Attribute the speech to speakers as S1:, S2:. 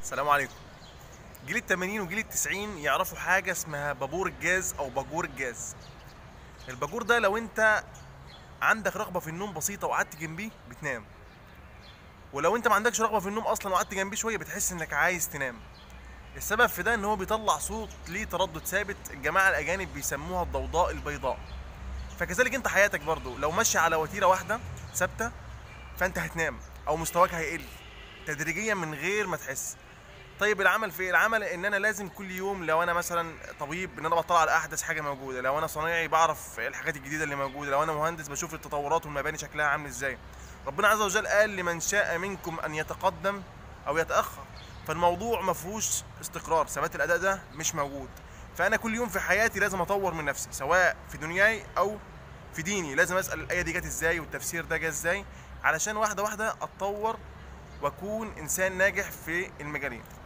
S1: السلام عليكم جيل التمانين وجيل التسعين يعرفوا حاجة اسمها بابور الجاز أو باجور الجاز الباجور ده لو أنت عندك رغبة في النوم بسيطة وقعدت جنبيه بتنام ولو أنت ما عندكش رغبة في النوم أصلا وقعدت جنبيه شوية بتحس إنك عايز تنام السبب في ده إن هو بيطلع صوت ليه تردد ثابت الجماعة الأجانب بيسموها الضوضاء البيضاء فكذلك أنت حياتك برضو لو ماشي على وتيرة واحدة ثابتة فأنت هتنام أو مستواك هيقل تدريجيا من غير ما تحس طيب العمل في إيه؟ العمل ان انا لازم كل يوم لو انا مثلا طبيب ان انا بطلع على احدث حاجه موجوده لو انا صنايعي بعرف إيه الحاجات الجديده اللي موجوده لو انا مهندس بشوف التطورات والمباني شكلها عامل ازاي ربنا عز وجل قال لمن شاء منكم ان يتقدم او يتاخر فالموضوع ما فيهوش استقرار ثبات الاداء ده مش موجود فانا كل يوم في حياتي لازم اطور من نفسي سواء في دنياي او في ديني لازم اسال الايه دي جت ازاي والتفسير ده جه ازاي علشان واحده واحده اتطور واكون انسان ناجح في المجالين